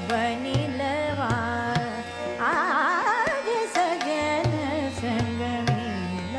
बनिलवा आज सजन संग मिल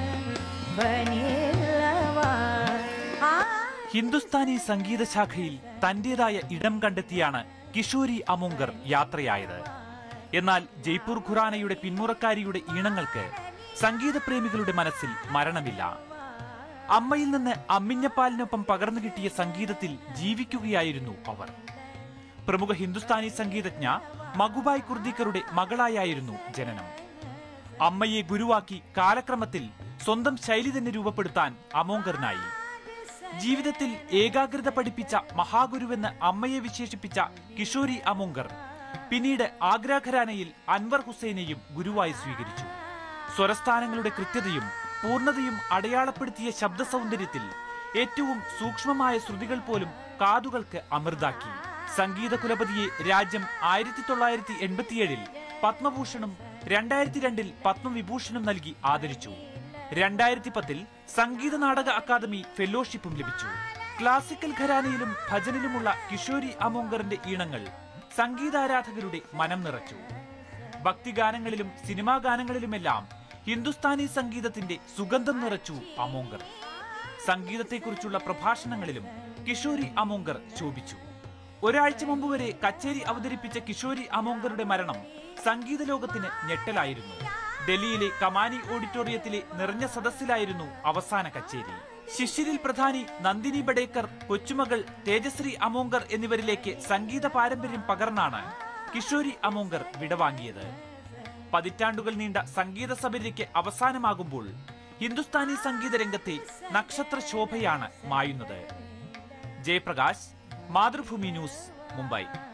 बनिलवा आज ഹിന്ദുസ്ഥാനി സംഗീത ശാഖയിൽ തന്റേതായ ഇടം കണ്ടെത്തിയാണ് കിഷോരി അമോങ്കർ യാത്രയായത് എന്നാൽ ജയ്പൂർ ഖുറാനയുടെ പിന്മുറക്കാരിയുടെ ഈണങ്ങൾക്ക് സംഗീതപ്രേമികളുടെ മനസ്സിൽ മരണമില്ല അമ്മയിൽ നിന്ന് അമ്മിഞ്ഞപ്പാലിനൊപ്പം പകർന്നു കിട്ടിയ സംഗീതത്തിൽ ജീവിക്കുകയായിരുന്നു അവർ പ്രമുഖ ഹിന്ദുസ്ഥാനി സംഗീതജ്ഞ മഗുബായ് കുർദിക്കറുടെ മകളായായിരുന്നു ജനനം അമ്മയെ ഗുരുവാക്കി കാലക്രമത്തിൽ സ്വന്തം ശൈലി തന്നെ രൂപപ്പെടുത്താൻ അമോങ്കറിനായി ജീവിതത്തിൽ ഏകാഗ്രത പഠിപ്പിച്ച മഹാഗുരുവെന്ന് അമ്മയെ വിശേഷിപ്പിച്ച കിഷോരി അമോങ്കർ പിന്നീട് ആഗ്ര ഘരാനയിൽ അൻവർ ഹുസൈനെയും ഗുരുവായി സ്വീകരിച്ചു സ്വരസ്ഥാനങ്ങളുടെ കൃത്യതയും പൂർണ്ണതയും അടയാളപ്പെടുത്തിയ ശബ്ദ സൗന്ദര്യത്തിൽ ഏറ്റവും സൂക്ഷ്മമായ ശ്രുതികൾ പോലും കാതുകൾക്ക് അമൃതാക്കി സംഗീത കുലപതിയെ രാജ്യം ആയിരത്തി തൊള്ളായിരത്തി എൺപത്തിയേഴിൽ പത്മഭൂഷണും രണ്ടായിരത്തി രണ്ടിൽ പത്മവിഭൂഷണും നൽകി ആദരിച്ചു രണ്ടായിരത്തി പത്തിൽ സംഗീത നാടക അക്കാദമി ഫെലോഷിപ്പും ലഭിച്ചു ക്ലാസിക്കൽ ഘരാനയിലും ഭജനിലുമുള്ള കിഷോരി അമോങ്കറിന്റെ ഈണങ്ങൾ സംഗീതാരാധകരുടെ മനം നിറച്ചു ഭക്തിഗാനങ്ങളിലും സിനിമാ ഗാനങ്ങളിലുമെല്ലാം ഹിന്ദുസ്ഥാനി സംഗീതത്തിന്റെ സുഗന്ധം നിറച്ചു അമോങ്കർ സംഗീതത്തെക്കുറിച്ചുള്ള പ്രഭാഷണങ്ങളിലും കിഷോരി അമോങ്കർ ശോഭിച്ചു ഒരാഴ്ച മുമ്പ് വരെ കച്ചേരി അവതരിപ്പിച്ച കിഷോരി അമോങ്കറുടെ മരണം സംഗീത ലോകത്തിന് ഞെട്ടലായിരുന്നു ഡൽഹിയിലെ കമാനി ഓഡിറ്റോറിയത്തിലെ നിറഞ്ഞ സദസ്സിലായിരുന്നു അവസാന കച്ചേരി ശിഷ്യരിൽ പ്രധാനി നന്ദിനി ബഡേക്കർ കൊച്ചുമകൾ തേജശ്രീ അമോങ്കർ എന്നിവരിലേക്ക് സംഗീത പാരമ്പര്യം പകർന്നാണ് കിഷോരി അമോങ്കർ വിടവാങ്ങിയത് പതിറ്റാണ്ടുകൾ നീണ്ട സംഗീത സബരിക്ക് അവസാനമാകുമ്പോൾ ഹിന്ദുസ്ഥാനി സംഗീത രംഗത്തെ നക്ഷത്ര ശോഭയാണ് മായുന്നത് ജയപ്രകാശ് മാതൃഭൂമി ന്യൂസ് മുംബൈ